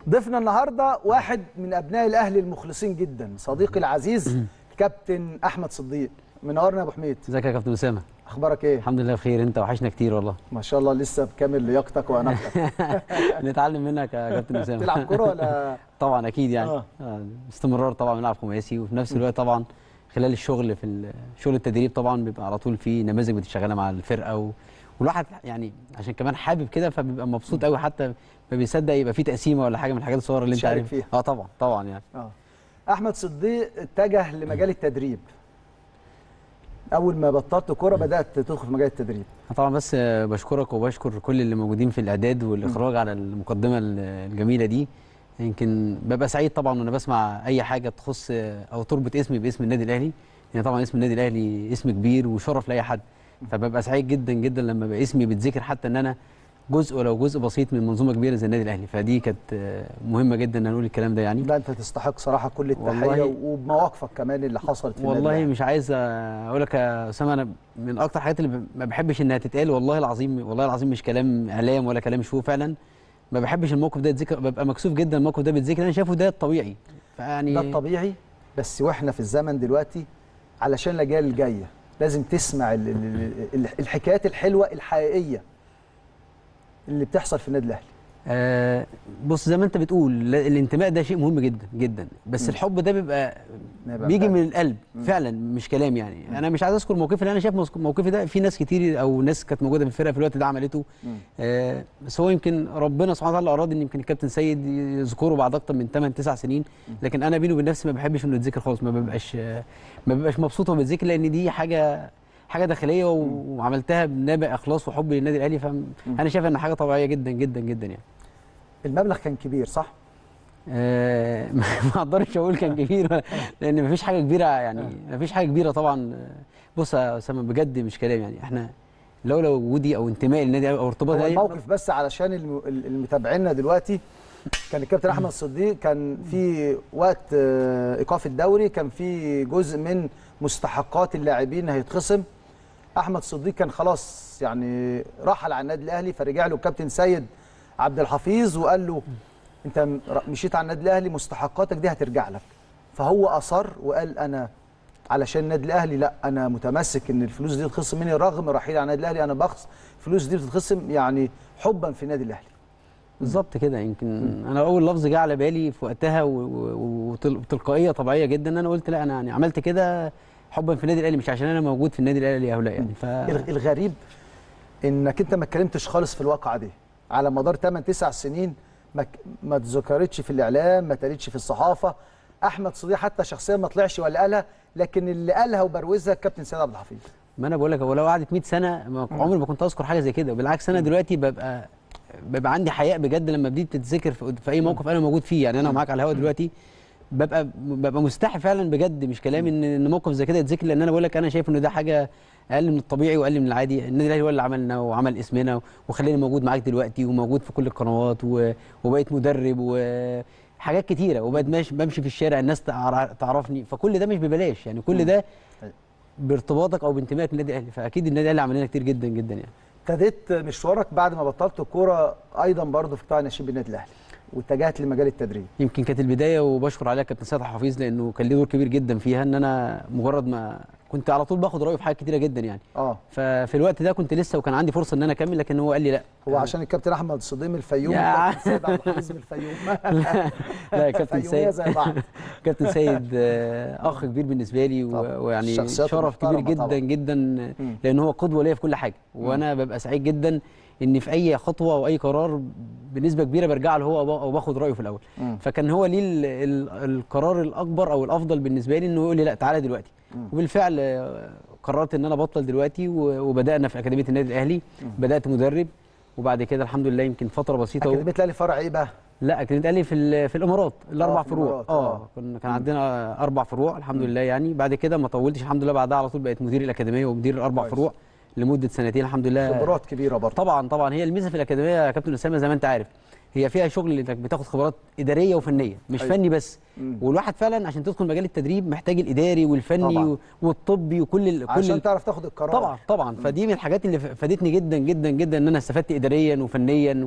ضيفنا النهارده واحد من ابناء الاهلي المخلصين جدا صديقي العزيز كابتن احمد صديق منورنا يا ابو حميد ازيك يا كابتن اسامه اخبارك ايه الحمد لله بخير انت وحشنا كتير والله ما شاء الله لسه بكامل لياقتك واناقتك نتعلم منك يا كابتن اسامه تلعب كوره ولا طبعا اكيد يعني آه. آه. استمرار طبعا بنلعب خماسي وفي نفس الوقت طبعا خلال الشغل في ال- شغل التدريب طبعا بيبقى على طول في نماذج بتشتغلها مع الفرقه و... والواحد يعني عشان كمان حابب كده فبيبقى مبسوط قوي حتى ما بيصدق يبقى في تقسيمه ولا حاجه من الحاجات الصغيره اللي انت تشارك عارف فيها. اه طبعا طبعا يعني اه احمد صديق اتجه لمجال التدريب اول ما بطلت كوره بدات تدخل في مجال التدريب طبعا بس آه، بشكرك وبشكر كل اللي موجودين في الاعداد والاخراج على المقدمه ال- الجميله دي يمكن ببقى سعيد طبعا وانا بسمع اي حاجه تخص آه، او تربط اسمي باسم النادي الاهلي يعني طبعا اسم النادي الاهلي اسم كبير وشرف لاي حد فببقى سعيد جدا جدا لما بقى اسمي بيتذكر حتى ان انا جزء ولو جزء بسيط من منظومه كبيره زي النادي الاهلي فدي كانت آه، مهمه جدا ان أنا اقول الكلام ده يعني لا انت تستحق صراحه كل التحيه والله- وبمواقفك كمان اللي حصلت في النادي والله الأهلي. مش عايز اقول لك يا اسامه انا من اكتر الحاجات اللي ب- ما بحبش انها تتقال والله العظيم والله العظيم مش كلام اعلام ولا كلام شو فعلا ما بحبش الموقف ده يتذكر ببقى مكسوف جدا الموقف ده بيتذكر انا شايفه ده الطبيعي فيعني ده الطبيعي بس واحنا في الزمن دلوقتي علشان الاجيال الجايه لازم تسمع ال- ال- ال- الحكايات الحلوه الحقيقيه اللي بتحصل في النادي الاهلي آه بص زي ما انت بتقول لا- الانتماء ده شيء مهم جدا جدا بس مم. الحب ده بيبقى نبقى بيجي فعلا. من القلب فعلا مش كلام يعني انا مش عايز اذكر موقفي لان انا شايف موس- موقفي ده في ناس كتير او ناس كانت موجوده في الفرقه في الوقت ده عملته مم. آه بس هو يمكن ربنا سبحانه وتعالى اراد ان يمكن الكابتن سيد يذكره بعد اكتر من 8 9 سنين لكن انا بيني وبين نفسي ما بحبش انه يتذكر خالص ما ببقاش آه، ما ببقاش مبسوط وهو بيتذكر لان دي حاجه حاجه داخليه و- وعملتها بنابع اخلاص وحب للنادي الاهلي فانا شايف ان حاجه طبيعيه جدا جدا جدا يعني المبلغ كان كبير صح آه، ما اقدرش اقول كان كبير لان مفيش حاجه كبيره يعني مفيش حاجه كبيره طبعا بص يا اسامه بجد مش كلام يعني احنا لولا وجودي او انتمائي للنادي او ارتباط هو الأهلي- الموقف بس علشان الم- ال- المتابعينا دلوقتي كان الكابتن احمد صديق كان في وقت آه، ايقاف الدوري كان في جزء من مستحقات اللاعبين هيتخصم احمد صديق كان خلاص يعني رحل عن النادي الاهلي فرجع له الكابتن سيد عبد الحفيظ وقال له انت م- ر- مشيت عن النادي الاهلي مستحقاتك دي هترجع لك فهو اصر وقال انا علشان النادي الاهلي لا انا متمسك ان الفلوس دي تتخصم مني رغم رحيلي عن النادي الاهلي انا بخص الفلوس دي بتتخصم يعني حبا في النادي الاهلي بالظبط كده يمكن انا اول لفظ جه على بالي في وقتها و- و- وتل- وتلقائيه طبيعيه جدا ان انا قلت لا انا يعني عملت كده حبا في النادي الاهلي مش عشان انا موجود في النادي الاهلي او لا يعني ف الغ- الغريب انك انت ما اتكلمتش خالص في الواقعه دي على مدار 8 9 سنين ما ك- ما اتذكرتش في الاعلام ما اتقالتش في الصحافه احمد صديق حتى شخصيا ما طلعش ولا قالها لكن اللي قالها وبروزها الكابتن سيد عبد الحفيظ ما انا بقول لك هو لو قعدت 100 سنه ما- عمري ما كنت اذكر حاجه زي كده بالعكس انا دلوقتي ببقى ببقى عندي حياء بجد لما بديت تتذكر في, في اي موقف انا موجود فيه يعني انا معاك على الهواء دلوقتي ببقى ببقى مستحي فعلا بجد مش كلام ان ان موقف زي كده يتذكر لان انا بقول لك انا شايف انه ده حاجه اقل من الطبيعي واقل من العادي النادي الاهلي هو اللي عملنا وعمل اسمنا وخلاني موجود معاك دلوقتي وموجود في كل القنوات و- وبقيت مدرب وحاجات كتيره وبقيت ماشي بمشي في الشارع الناس تعر- تعرفني فكل ده مش ببلاش يعني كل ده بارتباطك او بانتمائك للنادي الاهلي فاكيد النادي الاهلي عمل لنا كتير جدا جدا يعني ابتديت مشوارك بعد ما بطلت الكوره ايضا برضه في قطاع الناشئين بالنادي الاهلي واتجهت لمجال التدريب يمكن كانت البدايه وبشكر عليها كابتن سيد حفيظ لانه كان ليه دور كبير جدا فيها ان انا مجرد ما كنت على طول باخد رايه في حاجات كتيره جدا يعني اه ففي الوقت ده كنت لسه وكان عندي فرصه ان انا اكمل لكن هو قال لي لا هو عشان الكابتن احمد صديق من الفيوم يا والكابتن سيد عبد الحفيظ من الفيوم لا يا كابتن فيومية سيد زي بعض كابتن سيد آه، اخ كبير بالنسبه لي و- طبعا. ويعني الشخصيات شرف كبير المحترمة جدا طبعا. جدا مم. لان هو قدوه ليا في كل حاجه وانا ببقى سعيد جدا ان في اي خطوه او اي قرار بنسبه كبيره برجع له هو أو باخد رايه في الاول مم. فكان هو ليه ال- ال- القرار الاكبر او الافضل بالنسبه لي انه يقول لي لا تعالى دلوقتي وبالفعل آه، قررت ان انا ابطل دلوقتي و- وبدانا في اكاديميه النادي الاهلي بدات مدرب وبعد كده الحمد لله يمكن فتره بسيطه و... اكاديميه الاهلي فرع ايه بقى؟ لا اكاديميه الاهلي في ال- في الامارات الاربع في فروع الإمارات، آه. اه كنا كان عندنا اربع فروع الحمد لله يعني بعد كده ما طولتش الحمد لله بعدها على طول بقيت مدير الاكاديميه ومدير الاربع كويس. فروع لمده سنتين الحمد لله خبرات كبيره برضه طبعا طبعا هي الميزه في الاكاديميه يا كابتن اسامه زي ما انت عارف هي فيها شغل انك بتاخد خبرات اداريه وفنيه مش أيوة. فني بس مم. والواحد فعلا عشان تدخل مجال التدريب محتاج الاداري والفني طبعا. و- والطبي وكل ال... كل عشان ال... تعرف تاخد القرار طبعا طبعا فدي من الحاجات اللي ف- فادتني جدا جدا جدا ان انا استفدت اداريا وفنيا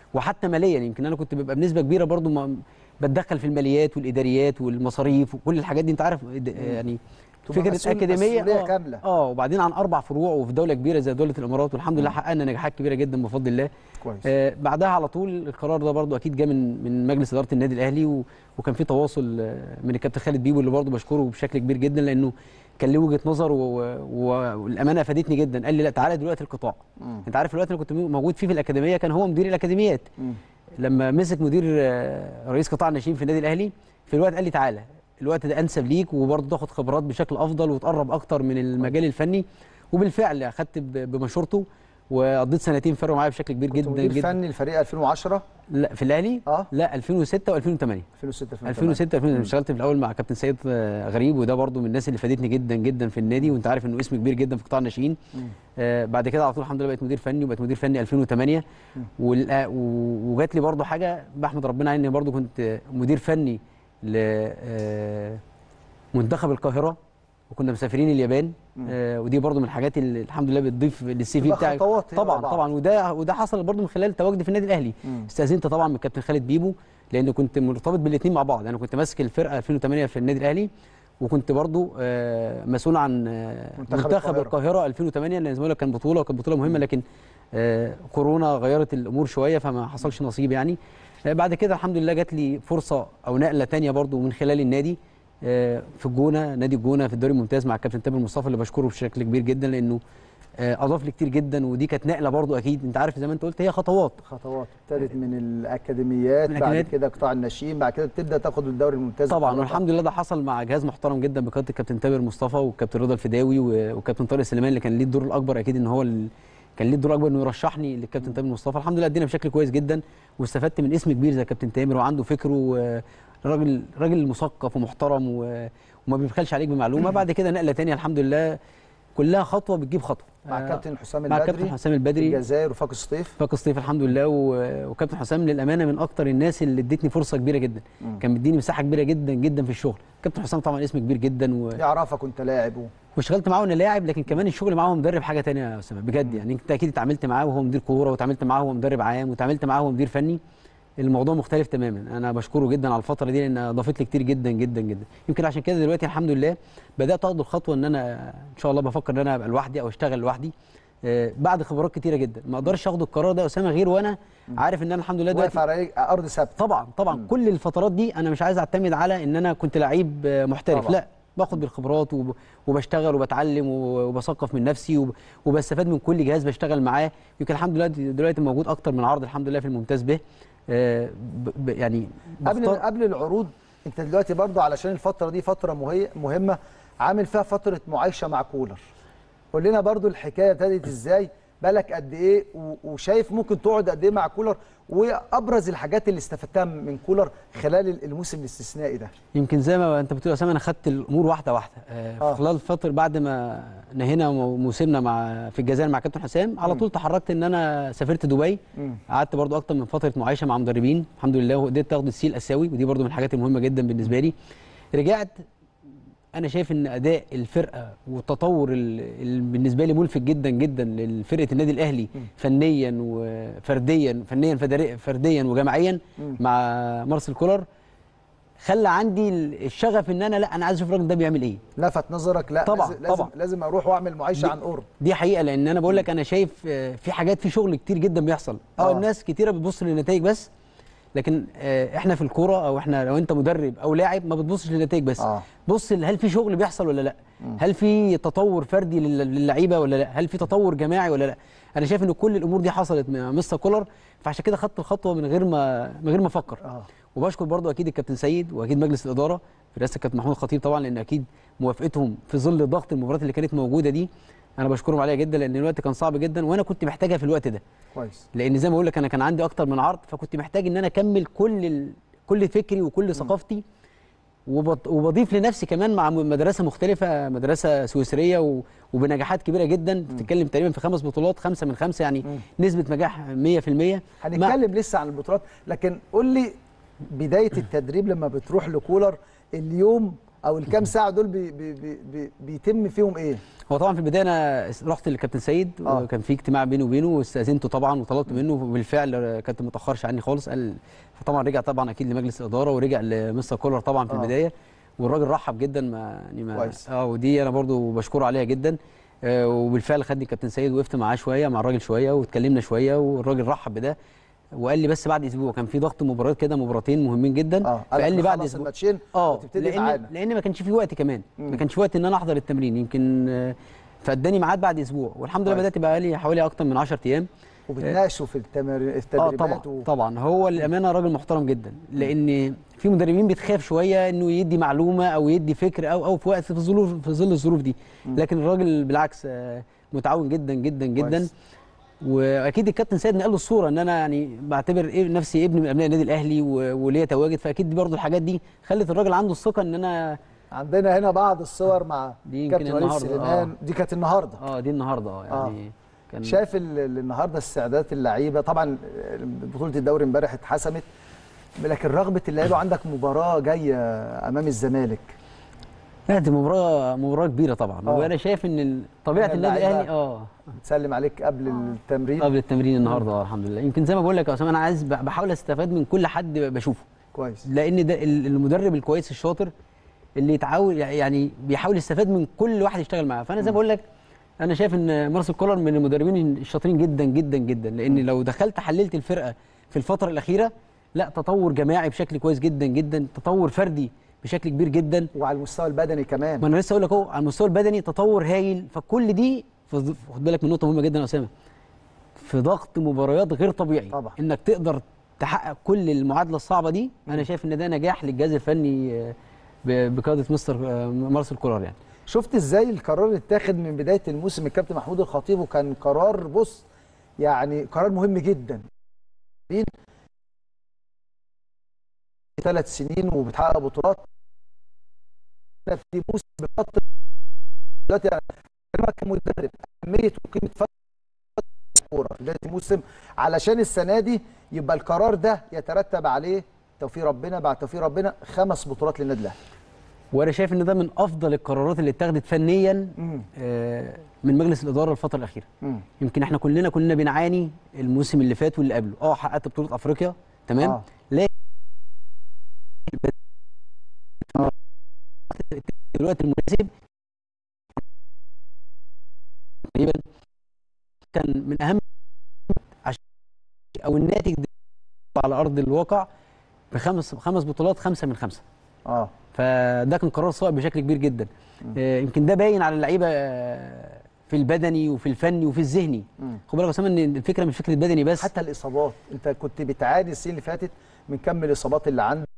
وحتى ماليا يمكن انا كنت ببقى بنسبه كبيره برضو ما بتدخل في الماليات والاداريات والمصاريف وكل الحاجات دي انت عارف د- يعني تبقى فكره مسؤول اكاديميه مسؤولية آه، كاملة. اه وبعدين عن اربع فروع وفي دوله كبيره زي دوله الامارات والحمد لله حققنا نجاحات كبيره جدا بفضل الله كويس آه بعدها على طول القرار ده برضو اكيد جه من من مجلس اداره النادي الاهلي و وكان في تواصل آه، من الكابتن خالد بيبو اللي برضو بشكره بشكل كبير جدا لانه كان له وجهه نظر و- و- والامانه افادتني جدا قال لي لا تعالى دلوقتي القطاع مم. انت عارف الوقت اللي كنت موجود فيه في الاكاديميه كان هو مدير الاكاديميات مم. لما مسك مدير آه، رئيس قطاع الناشئين في النادي الاهلي في الوقت قال لي تعالى الوقت ده انسب ليك وبرضه تاخد خبرات بشكل افضل وتقرب اكتر من المجال الفني وبالفعل اخدت ب- بمشورته وقضيت سنتين فرقوا معايا بشكل كبير كنت جدا مدير جدا فني لفريق 2010 لا في الاهلي اه لا 2006 و2008 2006 2008 2006 2008 اشتغلت في الاول مع كابتن سيد آه، غريب وده برضو من الناس اللي فادتني جدا جدا في النادي وانت عارف انه اسم كبير جدا في قطاع الناشئين مم. آه بعد كده على طول الحمد لله بقيت مدير فني وبقيت مدير فني 2008 وال- آه، و- وجات لي برضو حاجه بحمد ربنا عليها اني برضو كنت مدير فني ل آه، منتخب القاهره وكنا مسافرين اليابان آه ودي برضو من الحاجات اللي الحمد لله بتضيف للسي في تبقى بتاعك خطوات هي طبعا ورا بعض. طبعا وده وده حصل برضو من خلال تواجدي في النادي الاهلي مم. استاذنت طبعا من الكابتن خالد بيبو لان كنت مرتبط بالاثنين مع بعض انا كنت ماسك الفرقه 2008 في النادي الاهلي وكنت برضو آه، مسؤول عن آه، منتخب منتخب القاهرة. القاهره 2008 لان زي ما بقول لك كان بطوله وكانت بطوله مهمه لكن آه، كورونا غيرت الامور شويه فما حصلش نصيب يعني آه، بعد كده الحمد لله جات لي فرصه او نقله تانية برضو من خلال النادي آه، في الجونه نادي الجونه في الدوري الممتاز مع الكابتن تامر مصطفى اللي بشكره بشكل كبير جدا لانه آه، اضاف لي كتير جدا ودي كانت نقله برضو اكيد انت عارف زي ما انت قلت هي خطوات خطوات ابتدت من الاكاديميات من بعد الأكاديميات. كده قطاع الناشئين بعد كده بتبدا تاخد الدوري الممتاز طبعا بطولات. والحمد لله ده حصل مع جهاز محترم جدا بقياده الكابتن تامر مصطفى والكابتن رضا الفداوي و- والكابتن طارق سليمان اللي كان ليه الدور الاكبر اكيد ان هو ال... كان ليه الدور الاكبر انه يرشحني للكابتن تامر مصطفى الحمد لله ادينا بشكل كويس جدا واستفدت من اسم كبير زي الكابتن تامر وعنده فكره و- راجل راجل مثقف ومحترم و... وما بيبخلش عليك بمعلومه بعد كده نقله تانية الحمد لله كلها خطوه بتجيب خطوه مع آه، كابتن حسام مع البدري كابتن حسام في البدري الجزائر وفاق الصيف فاق الصيف الحمد لله و- وكابتن حسام للامانه من اكتر الناس اللي ادتني فرصه كبيره جدا مم. كان مديني مساحه كبيره جدا جدا في الشغل كابتن حسام طبعا اسم كبير جدا و... يعرفك وانت لاعب و... واشتغلت معاه وانا لاعب لكن كمان الشغل معاه هو مدرب حاجه تانية يا اسامه بجد يعني انت اكيد اتعاملت معاه وهو مدير كوره واتعاملت معاه وهو مدرب عام واتعاملت معاه وهو مدير فني الموضوع مختلف تماما انا بشكره جدا على الفتره دي لان اضافت لي كتير جدا جدا جدا يمكن عشان كده دلوقتي الحمد لله بدات اخد الخطوه ان انا ان شاء الله بفكر ان انا ابقى لوحدي او اشتغل لوحدي آه، بعد خبرات كتيره جدا ما اقدرش اخد القرار ده يا اسامه غير وانا عارف ان انا الحمد لله واقف دلوقتي على رجل- ارض ثابته طبعا طبعا كل الفترات دي انا مش عايز اعتمد على ان انا كنت لعيب آه، محترف طبعا. لا باخد بالخبرات وب- وبشتغل وبتعلم و- وبثقف من نفسي وب- وبستفاد من كل جهاز بشتغل معاه يمكن الحمد لله دي- دلوقتي موجود اكتر من عرض الحمد لله في الممتاز به آه، ب- ب- يعني قبل بختار- قبل العروض انت دلوقتي برضو علشان الفتره دي فتره مهي... مهمه عامل فيها فتره معايشه مع كولر قول لنا برضو الحكايه ابتدت ازاي بالك قد ايه و... وشايف ممكن تقعد قد ايه مع كولر وابرز الحاجات اللي استفدتها من كولر خلال الموسم الاستثنائي ده يمكن زي ما انت بتقول يا اسامه انا خدت الامور واحده واحده آه آه. في خلال فتره بعد ما نهينا مو- موسمنا مع في الجزائر مع كابتن حسام على طول تحركت ان انا سافرت دبي مم. قعدت برضو اكتر من فتره معايشه مع مدربين الحمد لله وقدرت اخد السي الاسيوي ودي برضو من الحاجات المهمه جدا بالنسبه لي رجعت انا شايف ان اداء الفرقه والتطور اللي بالنسبه لي ملفت جدا جدا لفرقه النادي الاهلي فنيا وفرديا فنيا فدري- فرديا وجماعيا مم. مع مارسيل كولر خلى عندي الشغف ان انا لا انا عايز اشوف الراجل ده بيعمل ايه لفت نظرك لا طبعاً، لازم لازم, طبعاً. لازم اروح واعمل معايشه دي- عن قرب دي حقيقه لان انا بقول لك انا شايف آه، في حاجات في شغل كتير جدا بيحصل اه آه. الناس كتيره بتبص للنتائج بس لكن آه، احنا في الكوره او احنا لو انت مدرب او لاعب ما بتبصش للنتائج بس آه. بص ل- هل في شغل بيحصل ولا لا هل في تطور فردي لل- للعيبه ولا لا هل في تطور جماعي ولا لا انا شايف ان كل الامور دي حصلت مع مستر كولر فعشان كده خدت الخطوه من غير ما من غير ما افكر آه. وبشكر برضو اكيد الكابتن سيد واكيد مجلس الاداره في رئاسه الكابتن محمود الخطيب طبعا لان اكيد موافقتهم في ظل ضغط المباريات اللي كانت موجوده دي انا بشكرهم عليها جدا لان الوقت كان صعب جدا وانا كنت محتاجها في الوقت ده كويس لان زي ما بقول لك انا كان عندي اكتر من عرض فكنت محتاج ان انا اكمل كل ال... كل فكري وكل ثقافتي وبط... وبضيف لنفسي كمان مع م- مدرسه مختلفه مدرسه سويسريه و... وبنجاحات كبيره جدا بتتكلم تقريبا في خمس بطولات خمسه من خمسه يعني نسبه نجاح 100% مع- هنتكلم لسه عن البطولات لكن قول لي بدايه التدريب لما بتروح لكولر اليوم او الكام ساعه دول بي بي بي بي بيتم فيهم ايه هو طبعا في البدايه انا رحت للكابتن سيد آه. وكان في اجتماع بيني وبينه واستاذنته طبعا وطلبت منه وبالفعل كابتن ما تاخرش عني خالص قال فطبعا رجع طبعا اكيد لمجلس الاداره ورجع لمستر كولر طبعا في آه. البدايه والراجل رحب جدا ما يعني ما كويس. اه ودي انا برضو بشكره عليها جدا آه وبالفعل خدني الكابتن سيد وقفت معاه شويه مع الراجل شويه واتكلمنا شويه والراجل رحب بده وقال لي بس بعد اسبوع كان في ضغط مباريات كده مباراتين مهمين جدا اه فقال لي بعد خلص اسبوع الماتشين اه وتبتدي لان معانا لان ما كانش في وقت كمان مم. ما كانش في وقت ان انا احضر التمرين يمكن آه، فاداني ميعاد بعد اسبوع والحمد لله كويس. بدات بقى لي حوالي اكتر من 10 ايام وبتناقشوا في التمر... اه التدريبات طبعا و... طبعا هو للامانه راجل محترم جدا لان في مدربين بتخاف شويه انه يدي معلومه او يدي فكر او او في وقت في الظروف في ظل الظروف دي لكن الراجل بالعكس آه، متعاون جدا جدا جدا كويس. واكيد الكابتن سيد نقل له الصوره ان انا يعني بعتبر إيه نفسي ابن من ابناء النادي الاهلي و- وليا تواجد فاكيد دي برضو الحاجات دي خلت الراجل عنده الثقه ان انا عندنا هنا بعض الصور مع دي يمكن كابتن وليد النهاردة، سليمان دي كانت النهارده اه دي النهارده اه يعني كان شايف ال- ال- النهارده استعدادات اللعيبه طبعا بطوله الدوري امبارح اتحسمت لكن رغبه اللعيبه عندك مباراه جايه امام الزمالك لا دي مباراه مباراه كبيره طبعا آه. وانا شايف ان ال- طبيعه هنا النادي اللعيبة الاهلي اه تسلم عليك قبل التمرين قبل التمرين النهارده آه، الحمد لله يمكن زي ما بقول لك يا اسامه انا عايز ب- بحاول استفاد من كل حد بشوفه كويس لان ده ال- المدرب الكويس الشاطر اللي يتعاون يعني بيحاول يستفاد من كل واحد يشتغل معاه فانا زي ما بقول لك انا شايف ان مارسيل كولر من المدربين الشاطرين جدا جدا جدا لان لو دخلت حللت الفرقه في الفتره الاخيره لا تطور جماعي بشكل كويس جدا جدا تطور فردي بشكل كبير جدا وعلى المستوى البدني كمان ما انا لسه اقول لك اهو على المستوى البدني تطور هايل فكل دي في- خد بالك من نقطه مهمه جدا يا اسامه في ضغط مباريات غير طبيعي طبعا. انك تقدر تحقق كل المعادله الصعبه دي انا شايف ان ده نجاح للجهاز الفني آه، ب- بقياده مستر آه، مارسيل كولر يعني شفت ازاي القرار اللي اتاخد من بدايه الموسم الكابتن محمود الخطيب وكان قرار بص يعني قرار مهم جدا ثلاث سنين وبتحقق بطولات في موسم بفتره دلوقتي يعني كلمة كمدرب اهميه وقيمه فتره الكوره بدايه الموسم علشان السنه دي يبقى القرار ده يترتب عليه توفيق ربنا بعد توفيق ربنا خمس بطولات للنادي الاهلي وانا شايف ان ده من افضل القرارات اللي اتخذت فنيا مم. آه، من مجلس الاداره الفتره الاخيره مم. يمكن احنا كلنا كنا بنعاني الموسم اللي فات واللي قبله اه حققت بطوله افريقيا تمام آه. لكن الوقت المناسب تقريبا كان من اهم عشان او الناتج ده على ارض الواقع بخمس خمس بطولات خمسه من خمسه اه فده كان قرار صائب بشكل كبير جدا آه، يمكن ده باين على اللعيبه آه، في البدني وفي الفني وفي الذهني مم. خد بالك يا اسامه ان الفكره مش فكره بدني بس حتى الاصابات انت كنت بتعاني السنين اللي فاتت من كم الاصابات اللي عندك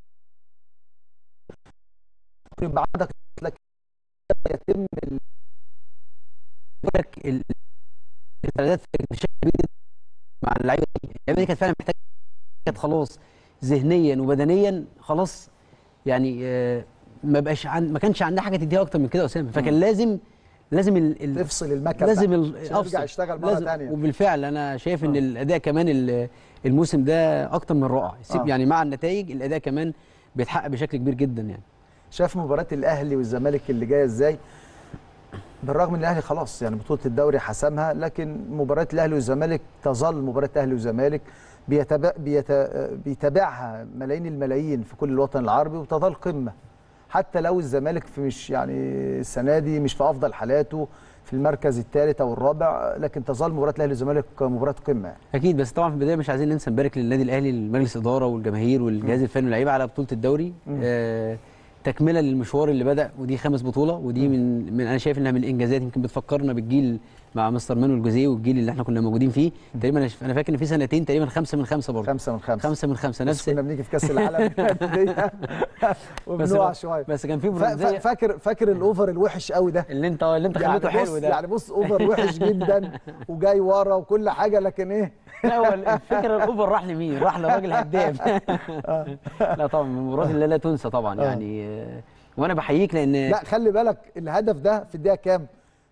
يبقى عندك لكن يتم ال- بقول لك ال- الاستعدادات بشكل كبير جدا مع اللعيبه دي اللعيبه دي كانت فعلا محتاجه كانت خلاص ذهنيا وبدنيا خلاص يعني آه، ما بقاش عن ما كانش عندها حاجه تديها اكتر من كده يا اسامه فكان لازم لازم ال... ال... تفصل المكن لازم بقى ال... عشان يرجع يشتغل مره لازم- ثانيه وبالفعل انا شايف ان آه. الاداء كمان ال- الموسم ده اكتر من رائع سيب آه. يعني مع النتائج الاداء كمان بيتحقق بشكل كبير جدا يعني شايف مباراه الاهلي والزمالك اللي جايه ازاي بالرغم ان الاهلي خلاص يعني بطوله الدوري حسمها لكن مباراه الاهلي والزمالك تظل مباراه الاهلي والزمالك بيتابع بيت... بيتابعها ملايين الملايين في كل الوطن العربي وتظل قمه حتى لو الزمالك في مش يعني السنه دي مش في افضل حالاته في المركز الثالث او الرابع لكن تظل مباراه الاهلي والزمالك مباراه قمه يعني. اكيد بس طبعا في البدايه مش عايزين ننسى نبارك للنادي الاهلي لمجلس الاداره والجماهير والجهاز الفني واللعيبه على بطوله الدوري مم. آه تكمله للمشوار اللي بدا ودي خامس بطوله ودي من, من انا شايف انها من الانجازات يمكن بتفكرنا بالجيل مع مستر مانويل جوزيه والجيل اللي احنا كنا موجودين فيه تقريبا أنا- انا فاكر ان في سنتين تقريبا خمسه من خمسه برضه خمسه من خمسه خمسه من خمسه بس نفس كنا بنيجي في كاس العالم الأندية وبنقع شويه بس كان في فا- فا- برونزيه فاكر فاكر الاوفر الوحش قوي ده اللي انت اللي انت يعني خليته بص حلو ده يعني بص اوفر وحش جدا وجاي ورا وكل حاجه لكن ايه لا هو الفكره الاوفر راح لمين؟ راح لراجل هداف لا طبعا من المباريات اللي لا تنسى طبعا آه. يعني آه، وانا بحييك لان لا خلي بالك الهدف ده في الدقيقه كام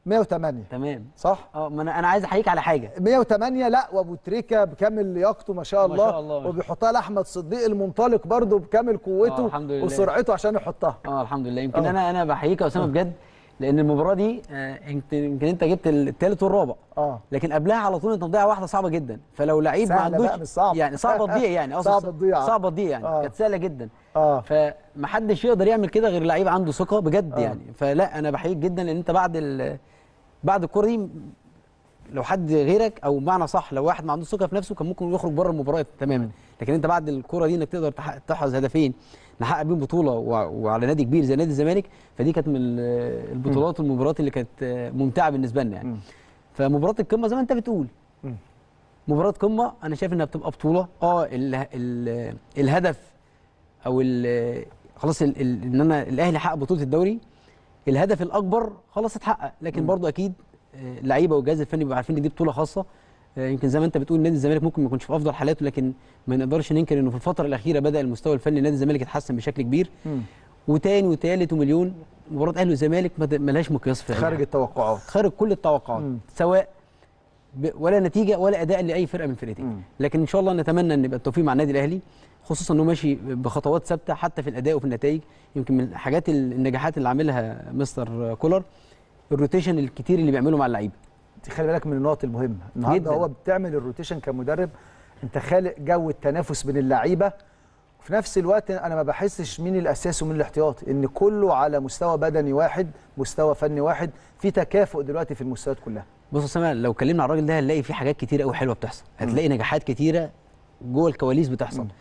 108 تمام صح اه ما انا انا عايز احييك على حاجه 108 لا وابو تريكه بكامل لياقته ما شاء ما الله, شاء الله. وبيحطها لاحمد صديق المنطلق برضه بكامل قوته آه، الحمد لله. وسرعته عشان يحطها اه الحمد لله يمكن آه. انا انا بحييك يا اسامه بجد لان المباراه دي آه، انت يمكن انت جبت الثالث والرابع اه لكن قبلها على طول انت مضيع واحده صعبه جدا فلو لعيب ما سهلة عندوش بقى، مش صعبة. يعني صعبه تضيع يعني أقصد صعبة تضيع. صعبه تضيع يعني آه. كانت سهله جدا اه فمحدش يقدر يعمل كده غير لعيب عنده ثقه بجد آه. يعني فلا انا بحييك جدا لان انت بعد ال بعد الكوره دي لو حد غيرك او بمعنى صح لو واحد ما عندوش ثقه في نفسه كان ممكن يخرج بره المباراه تماما لكن انت بعد الكوره دي انك تقدر تحقق- تحرز هدفين نحقق بيهم بطوله وع- وعلى نادي كبير زي نادي الزمالك فدي كانت من ال- البطولات والمباريات اللي كانت آه، ممتعه بالنسبه لنا يعني مم. فمباراه القمه زي ما انت بتقول مم. مباراه قمه انا شايف انها بتبقى بطوله اه ال ال الهدف او ال خلاص ال ال ان انا الاهلي حقق بطوله الدوري الهدف الاكبر خلاص اتحقق لكن برضو اكيد آه، اللعيبه والجهاز الفني بيبقوا عارفين ان دي بطوله خاصه آه، يمكن زي ما انت بتقول نادي الزمالك ممكن ما يكونش في افضل حالاته لكن ما نقدرش ننكر انه في الفتره الاخيره بدا المستوى الفني لنادي الزمالك يتحسن بشكل كبير مم. وتاني وتالت ومليون مباراه اهلي والزمالك ما ت- ملهاش مقياس في أي خارج حاجة. التوقعات خارج كل التوقعات مم. سواء ب- ولا نتيجه ولا اداء لاي فرقه من الفرقتين مم. لكن ان شاء الله نتمنى ان يبقى التوفيق مع النادي الاهلي خصوصا انه ماشي بخطوات ثابته حتى في الاداء وفي النتائج يمكن من حاجات ال- النجاحات اللي عاملها مستر كولر الروتيشن الكتير اللي بيعمله مع اللعيبه انت خلي بالك من النقط المهمه النهارده جداً. هو بتعمل الروتيشن كمدرب انت خالق جو التنافس بين اللعيبه وفي نفس الوقت انا ما بحسش مين الاساسي ومين الاحتياطي ان كله على مستوى بدني واحد مستوى فني واحد في تكافؤ دلوقتي في المستويات كلها بص يا سامع لو اتكلمنا على الراجل ده هنلاقي فيه حاجات كتيره قوي حلوه بتحصل هتلاقي نجاحات كتيره جوه الكواليس بتحصل مم.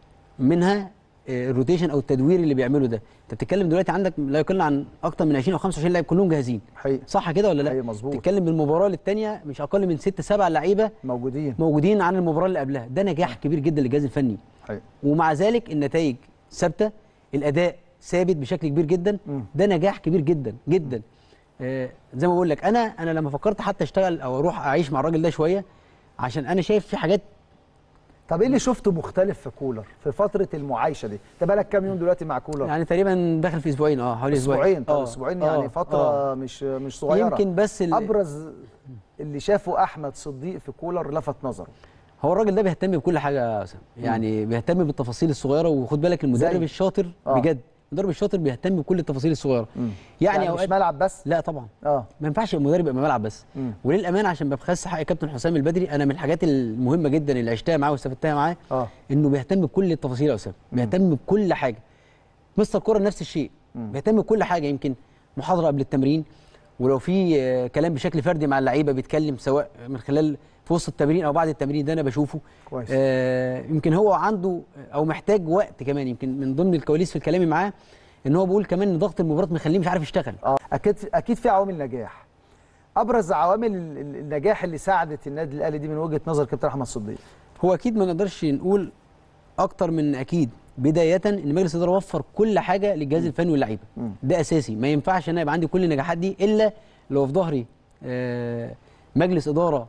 منها آه، الروتيشن او التدوير اللي بيعمله ده انت بتتكلم دلوقتي عندك لا يقل عن اكتر من 20 او 25 لاعب كلهم جاهزين حقيقي صح كده ولا لا حقيقي مظبوط تتكلم بالمباراه للثانيه مش اقل من ست سبع لعيبه موجودين موجودين عن المباراه اللي قبلها ده نجاح كبير جدا للجهاز الفني حقيقي ومع ذلك النتائج ثابته الاداء ثابت بشكل كبير جدا مم. ده نجاح كبير جدا جدا آه زي ما بقول لك انا انا لما فكرت حتى اشتغل او اروح اعيش مع الراجل ده شويه عشان انا شايف في حاجات طب ايه اللي شفته مختلف في كولر في فتره المعايشه دي انت بقالك كام يوم دلوقتي مع كولر يعني تقريبا داخل في اسبوعين اه حوالي اسبوعين طب آه، اسبوعين آه، يعني فتره آه. مش مش صغيره يمكن بس ال- ابرز اللي شافه احمد صديق في كولر لفت نظره هو الراجل ده بيهتم بكل حاجه يا اسامه يعني بيهتم بالتفاصيل الصغيره وخد بالك المدرب زي؟ الشاطر آه. بجد المدرب الشاطر بيهتم بكل التفاصيل الصغيره مم. يعني, يعني مش اوقات ملعب بس لا طبعا اه ما ينفعش المدرب يبقى ملعب بس مم. وللامانه عشان ما بخس حق كابتن حسام البدري انا من الحاجات المهمه جدا اللي عشتها معاه واستفدتها معاه اه انه بيهتم بكل التفاصيل يا اسامه بيهتم بكل حاجه مستر كوره نفس الشيء مم. بيهتم بكل حاجه يمكن محاضره قبل التمرين ولو في آه، كلام بشكل فردي مع اللعيبه بيتكلم سواء من خلال في وسط التمرين او بعد التمرين ده انا بشوفه كويس آه يمكن هو عنده او محتاج وقت كمان يمكن من ضمن الكواليس في الكلام معاه ان هو بيقول كمان ان ضغط المباراه مخليه مش عارف يشتغل اه اكيد اكيد في عوامل نجاح ابرز عوامل ال- ال- النجاح اللي ساعدت النادي الاهلي دي من وجهه نظر كابتن احمد صديق هو اكيد ما نقدرش نقول اكتر من اكيد بدايه ان مجلس الاداره وفر كل حاجه للجهاز الفني واللعيبه مم. ده اساسي ما ينفعش انا يبقى عندي كل النجاحات دي الا لو في ظهري آه، مجلس اداره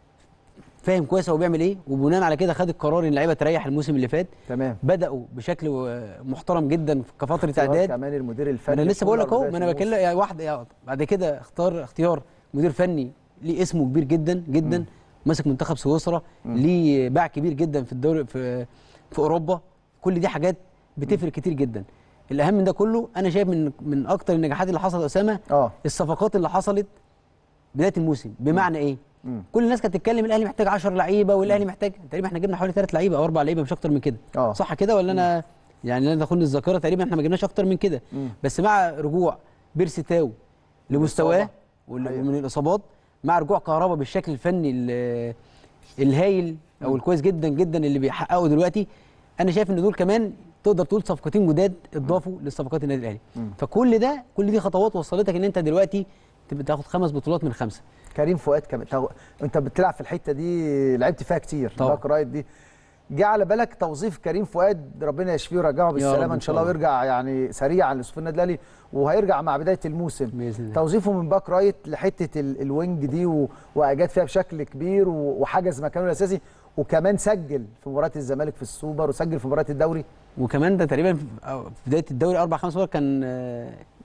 فاهم كويس هو بيعمل ايه وبناء على كده خد القرار ان اللعيبه تريح الموسم اللي فات تمام بداوا بشكل آه، محترم جدا كفتره اختيار اعداد كمان المدير ما الفني انا لسه بقول لك اهو ما انا بداية بكلم يعني واحد يعني بعد كده اختار اختيار مدير فني ليه اسمه كبير جدا جدا ماسك منتخب سويسرا ليه باع كبير جدا في الدوري في في اوروبا كل دي حاجات بتفرق كتير جدا الاهم من ده كله انا شايف من من اكتر النجاحات اللي حصلت يا اسامه اه الصفقات اللي حصلت بدايه الموسم بمعنى ايه مم. كل الناس كانت تتكلم الاهلي محتاج 10 لعيبه والاهلي محتاج تقريبا احنا جبنا حوالي 3 لعيبه او 4 لعيبه مش اكتر من كده اه صح كده ولا انا يعني لا تاخدني الذاكره تقريبا احنا ما جبناش اكتر من كده مم. بس مع رجوع بيرسي تاو لمستواه الإصابة. وال- أيوة. ومن الاصابات مع رجوع كهربا بالشكل الفني ال- الهايل او الكويس جدا جدا اللي بيحققه دلوقتي انا شايف ان دول كمان تقدر تقول صفقتين جداد اضافوا لصفقات النادي الاهلي مم. فكل ده كل دي خطوات وصلتك ان انت دلوقتي تبقى تاخد خمس بطولات من خمسه كريم فؤاد كمان تو- انت بتلعب في الحته دي لعبت فيها كتير طبعا. باك رايت دي جه على بالك توظيف كريم فؤاد ربنا يشفيه ويرجعه رب بالسلامه إن ان شاء شاء الله الله. ويرجع يعني سريعا لصفوف النادي الاهلي وهيرجع مع بدايه الموسم باذن الله توظيفه من باك رايت لحته ال- الوينج دي و- واجاد فيها بشكل كبير و- وحجز مكانه الاساسي وكمان سجل في مباراه الزمالك في السوبر وسجل في مباراه الدوري وكمان ده تقريبا في أو في بدايه الدوري اربع خمس مرات كان آه،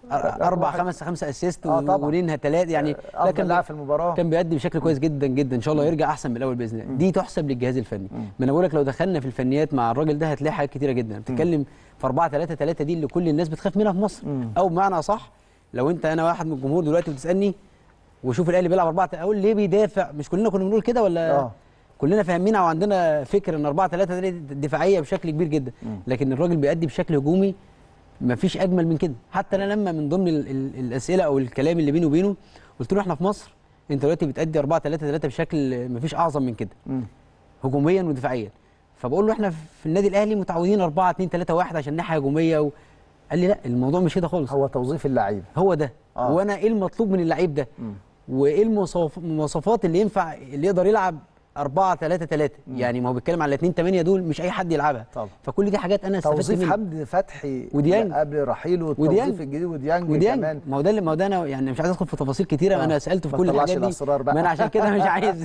اربع خمس خمسه اسيست آه طبعاً. ورينها ثلاثه يعني افضل كان لاعب في المباراه كان بيأدي بشكل كويس جدا جدا ان شاء الله يرجع احسن من الاول باذن الله دي تحسب للجهاز الفني ما انا بقول لك لو دخلنا في الفنيات مع الراجل ده هتلاقي حاجات كتيره جدا بتتكلم في 4 3 3 دي اللي كل الناس بتخاف منها في مصر مم. او بمعنى صح لو انت انا واحد من الجمهور دلوقتي بتسالني وشوف الاهلي بيلعب 4 اقول ليه بيدافع مش كلنا كنا بنقول كده ولا آه. كلنا فاهمينها وعندنا فكر ان 4 3 دي دفاعيه بشكل كبير جدا لكن الراجل بيأدي بشكل هجومي مفيش اجمل من كده حتى انا لما من ضمن ال ال الاسئله او الكلام اللي بيني وبينه قلت له احنا في مصر انت دلوقتي بتأدي 4 3 3 بشكل مفيش اعظم من كده مم. هجوميا ودفاعيا فبقول له احنا في النادي الاهلي متعودين 4 2 3 1 عشان ناحيه هجوميه و... قال لي لا الموضوع مش كده خالص هو توظيف اللعيبه هو ده آه. وانا ايه المطلوب من اللعيب ده مم. وايه المواصف- المواصفات اللي ينفع اللي يقدر يلعب 4 3 3 يعني ما هو بيتكلم على 2 8 دول مش اي حد يلعبها طبعا. فكل دي حاجات انا استفدت توظيف منها حمدي فتحي وديانج. قبل رحيله وديانج. التوظيف الجديد وديانج, وديانج كمان ما هو ده اللي ما هو ده انا يعني مش عايز ادخل في تفاصيل كتيره آه. انا سالته في ما كل تطلعش الحاجات دي الأسرار بقى. ما انا عشان كده مش عايز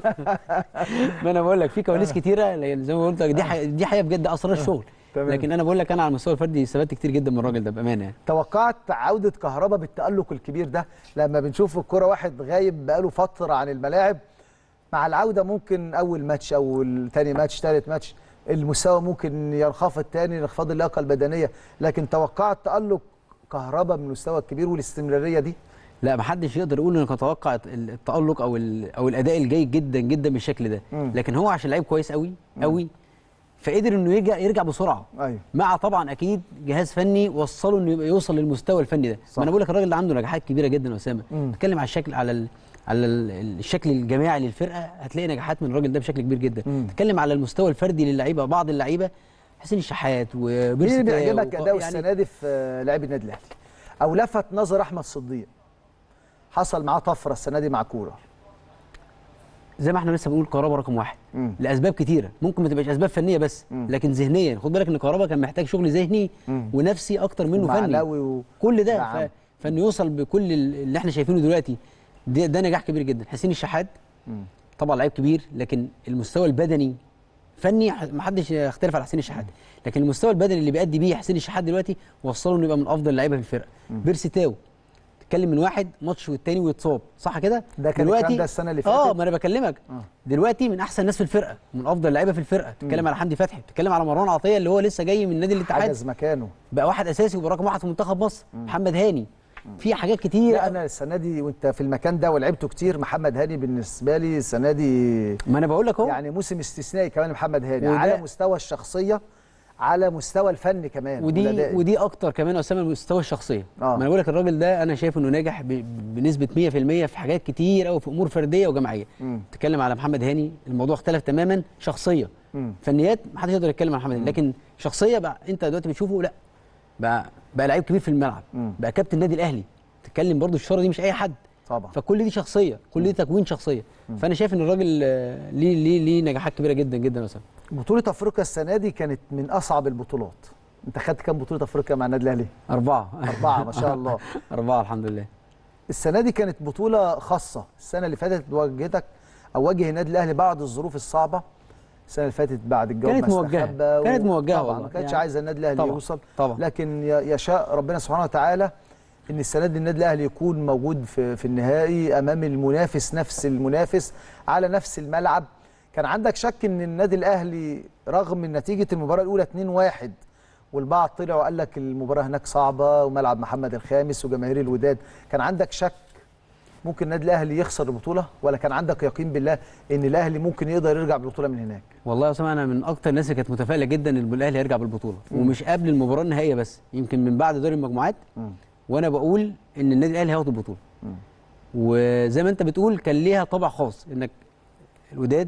ما انا بقول لك في كواليس كتيره لأن زي ما قلت لك دي حقيقة دي حقيقه بجد اسرار الشغل تمام. لكن انا بقول لك انا على المستوى الفردي استفدت كتير جدا من الراجل ده بامانه يعني توقعت عودة كهربا بالتألق الكبير ده لما بنشوف الكرة واحد غايب بقاله فترة عن الملاعب مع العودة ممكن أول ماتش أو تاني ماتش تالت ماتش المستوى ممكن ينخفض تاني انخفاض اللياقة البدنية لكن توقعت تألق كهربا من المستوى الكبير والاستمرارية دي لا ما حدش يقدر يقول انه كان اتوقع التالق او ال- او الاداء الجيد جدا جدا بالشكل ده مم. لكن هو عشان لعيب كويس قوي قوي فقدر انه يرجع يرجع بسرعه أيوه مع طبعا اكيد جهاز فني وصله انه يبقى يوصل للمستوى الفني ده صح. ما انا بقول لك الراجل ده عنده نجاحات كبيره جدا يا اسامه مم. بتكلم على الشكل على ال... على ال- الشكل الجماعي للفرقه هتلاقي نجاحات من الراجل ده بشكل كبير جدا مم. تتكلم على المستوى الفردي للعيبه بعض اللعيبه حسين الشحات مين وبيرسي اللي تاو بيعجبك وق- أداؤه يعني السنة دي في آه، لاعبي النادي الأهلي أو لفت نظر أحمد صديق حصل معاه طفرة السنة دي مع كورة زي ما احنا لسه بنقول كهربا رقم واحد مم. لاسباب كتيره ممكن ما تبقاش اسباب فنيه بس مم. لكن ذهنيا خد بالك ان كهربا كان محتاج شغل ذهني مم. ونفسي اكتر منه فني معنوي و... كل ده نعم. ف... فانه يوصل بكل ال- اللي احنا شايفينه دلوقتي ده, ده نجاح كبير جدا حسين الشحات مم. طبعا لعيب كبير لكن المستوى البدني فني ح- ما حدش يختلف على حسين الشحات لكن المستوى البدني اللي بيأدي بيه حسين الشحات دلوقتي وصله انه يبقى من افضل اللعيبه في الفرقه بيرسي تاو تتكلم من واحد ماتش والتاني ويتصاب صح كده ده كان الكلام ده السنة اللي اه فاتت؟ ما انا بكلمك آه. دلوقتي من احسن الناس في الفرقه من افضل اللعيبه في الفرقه بتتكلم على حمدي فتحي بتتكلم على مروان عطيه اللي هو لسه جاي من نادي الاتحاد حجز مكانه بقى واحد اساسي وبقى رقم واحد في منتخب مصر محمد هاني في حاجات كتير لا انا السنه دي وانت في المكان ده ولعبته كتير محمد هاني بالنسبه لي السنه دي ما انا بقول لك اهو يعني موسم استثنائي كمان محمد هاني وده- على مستوى الشخصيه على مستوى الفن كمان ودي والأداء. ودي اكتر كمان اسامه المستوى الشخصيه آه. ما انا بقول لك الراجل ده انا شايف انه ناجح ب- بنسبه 100% في حاجات كتير قوي في امور فرديه وجماعيه مم. تتكلم على محمد هاني الموضوع اختلف تماما شخصيه مم. فنيات ما حدش يقدر يتكلم عن محمد هاني لكن شخصيه بقى انت دلوقتي بتشوفه لا بقى بقى لعيب كبير في الملعب مم. بقى كابتن النادي الاهلي تتكلم برضو الشاره دي مش اي حد طبعا فكل دي شخصيه كل دي تكوين شخصيه فانا شايف ان الراجل آه، ليه ليه ليه نجاحات كبيره جدا جدا يا اسامه بطوله افريقيا السنه دي كانت من اصعب البطولات انت خدت كام بطوله افريقيا مع النادي الاهلي اربعه اربعه ما شاء الله اربعه الحمد لله السنه دي كانت بطوله خاصه السنه اللي فاتت واجهتك او واجه النادي الاهلي بعض الظروف الصعبه السنه اللي فاتت بعد الجواب كانت ما موجهة. استخبى كانت موجهة طبعا والله. ما كانتش يعني عايزه النادي الاهلي طبعا. يوصل طبعا. لكن ي- يشاء ربنا سبحانه وتعالى ان السنه دي النادي الاهلي يكون موجود في في النهائي امام المنافس نفس المنافس على نفس الملعب كان عندك شك ان النادي الاهلي رغم نتيجه المباراه الاولى 2-1 والبعض طلع وقال لك المباراه هناك صعبه وملعب محمد الخامس وجماهير الوداد كان عندك شك ممكن النادي الاهلي يخسر البطوله ولا كان عندك يقين بالله ان الاهلي ممكن يقدر يرجع بالبطوله من هناك والله يا اسامه انا من اكتر الناس اللي كانت متفائله جدا ان الاهلي هيرجع بالبطوله ومش قبل المباراه النهائيه بس يمكن من بعد دوري المجموعات مم. وانا بقول ان النادي الاهلي هياخد البطوله مم. وزي ما انت بتقول كان ليها طابع خاص انك الوداد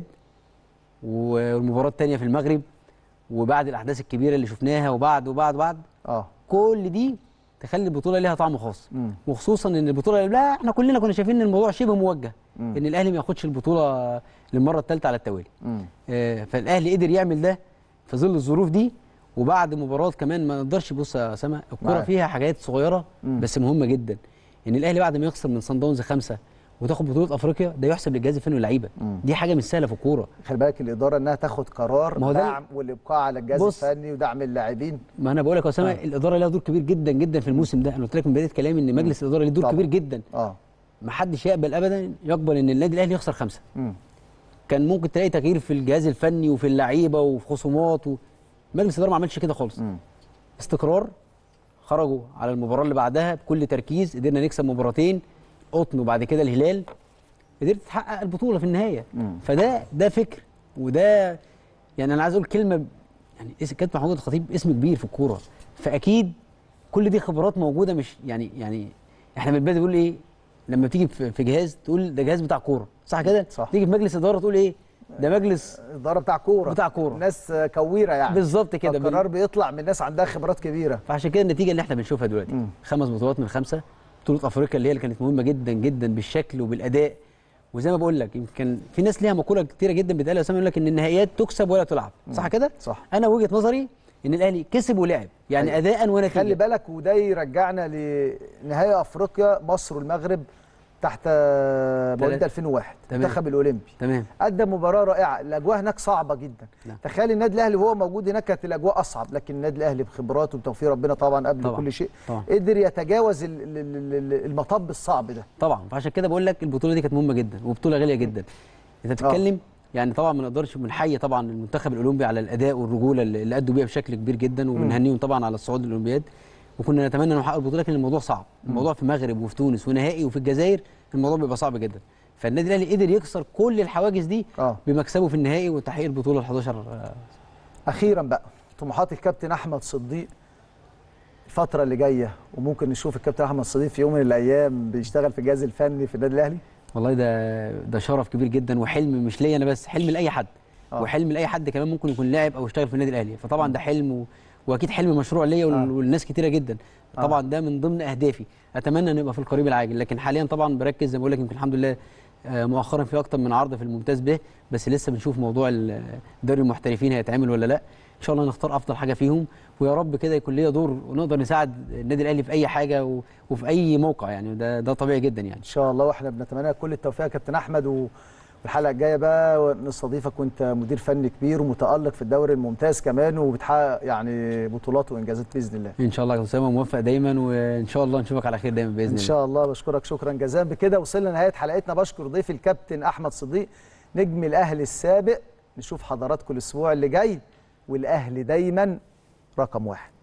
والمباراه الثانيه في المغرب وبعد الاحداث الكبيره اللي شفناها وبعد وبعد وبعد اه كل دي تخلي البطوله ليها طعم خاص مم. وخصوصا ان البطوله لا احنا كلنا كنا شايفين ان الموضوع شبه موجه مم. ان الاهلي ما ياخدش البطوله للمره الثالثه على التوالي مم. آه، فالاهلي قدر يعمل ده في ظل الظروف دي وبعد مباراه كمان ما نقدرش بص يا اسامه الكره معاك. فيها حاجات صغيره مم. بس مهمه جدا ان الاهلي بعد ما يخسر من صن داونز خمسه وتاخد بطوله افريقيا ده يحسب للجهاز الفني واللعيبه مم. دي حاجه مش سهله في الكوره خلي بالك الاداره انها تاخد قرار ما هو ده- دعم والابقاء على الجهاز بص. الفني ودعم اللاعبين ما انا بقول لك يا اسامه آه. الاداره لها دور كبير جدا جدا في الموسم ده انا قلت لك من بدايه كلامي ان مجلس الاداره له دور طبعا. كبير جدا اه ما حدش يقبل ابدا يقبل ان النادي الاهلي يخسر خمسه مم. كان ممكن تلاقي تغيير في الجهاز الفني وفي اللعيبه وفي خصومات و... مجلس الاداره ما عملش كده خالص مم. استقرار خرجوا على المباراه اللي بعدها بكل تركيز قدرنا نكسب مباراتين قطن وبعد كده الهلال قدرت تحقق البطوله في النهايه مم. فده ده فكر وده يعني انا عايز اقول كلمه يعني اسم كابتن محمود الخطيب اسم كبير في الكوره فاكيد كل دي خبرات موجوده مش يعني يعني احنا من البدايه بنقول ايه لما بتيجي في في جهاز تقول ده جهاز بتاع كوره صح كده صح. تيجي في مجلس اداره تقول ايه ده مجلس الاداره بتاع كوره بتاع كورة. ناس كويره يعني بالظبط كده بال- القرار بيطلع من ناس عندها خبرات كبيره فعشان كده النتيجه اللي احنا بنشوفها دلوقتي مم. خمس بطولات من خمسه بطوله افريقيا اللي هي اللي كانت مهمه جدا جدا بالشكل وبالاداء وزي ما بقول لك يمكن في ناس ليها مقوله كتيره جدا بتقال يا اسامه يقول لك ان النهائيات تكسب ولا تلعب صح كده صح انا وجهه نظري ان الاهلي كسب ولعب يعني أيوة. اداء ونتيجه خلي بالك وده يرجعنا لنهائي افريقيا مصر والمغرب تحت مواليد 2001 تمام. المنتخب الاولمبي تمام قدم مباراه رائعه الاجواء هناك صعبه جدا نعم. تخيل النادي الاهلي وهو موجود هناك كانت الاجواء اصعب لكن النادي الاهلي بخبراته وبتوفيق ربنا طبعا قبل طبعاً. كل شيء طبعا قدر يتجاوز ال- ال- ال- ال- المطب الصعب ده طبعا فعشان كده بقول لك البطوله دي كانت مهمه جدا وبطوله غاليه جدا انت بتتكلم يعني طبعا ما نقدرش بنحيي طبعا المنتخب الاولمبي على الاداء والرجوله اللي اللي ادوا بيها بشكل كبير جدا وبنهنيهم طبعا على الصعود للاولمبياد وكنا نتمنى انه يحققوا البطوله لكن الموضوع صعب الموضوع في المغرب وفي تونس ونهائي وفي الجزائر الموضوع بيبقى صعب جدا فالنادي الاهلي قدر يكسر كل الحواجز دي اه بمكسبه في النهائي وتحقيق البطوله ال 11 آه، اخيرا بقى طموحات الكابتن احمد صديق الفتره اللي جايه وممكن نشوف الكابتن احمد صديق في يوم من الايام بيشتغل في الجهاز الفني في النادي الاهلي والله ده ده شرف كبير جدا وحلم مش ليا انا بس حلم لاي حد آه. وحلم لاي حد كمان ممكن يكون لاعب او يشتغل في النادي الاهلي فطبعا ده حلم و... واكيد حلم مشروع ليا وال... آه. والناس كتيره جدا آه. طبعا ده من ضمن اهدافي اتمنى ان يبقى في القريب العاجل لكن حاليا طبعا بركز زي ما بقول لك يمكن الحمد لله آه، مؤخرا في اكتر من عرض في الممتاز به بس لسه بنشوف موضوع ال- دوري المحترفين هيتعمل ولا لا ان شاء الله نختار افضل حاجه فيهم ويا رب كده يكون ليا دور ونقدر نساعد النادي الاهلي في اي حاجه و... وفي اي موقع يعني ده ده طبيعي جدا يعني ان شاء الله واحنا بنتمنى لك كل التوفيق يا كابتن احمد و... والحلقه الجايه بقى نستضيفك وانت مدير فني كبير ومتالق في الدوري الممتاز كمان وبتحقق يعني بطولات وانجازات باذن الله ان شاء الله يا اسامه موفق دايما وان شاء الله نشوفك على خير دايما باذن ان الله شاء الله بشكرك شكرا جزيلا بكده وصلنا لنهايه حلقتنا بشكر ضيفي الكابتن احمد صديق نجم الاهلي السابق نشوف حضراتكم الاسبوع اللي جاي والاهلي دايما رقم واحد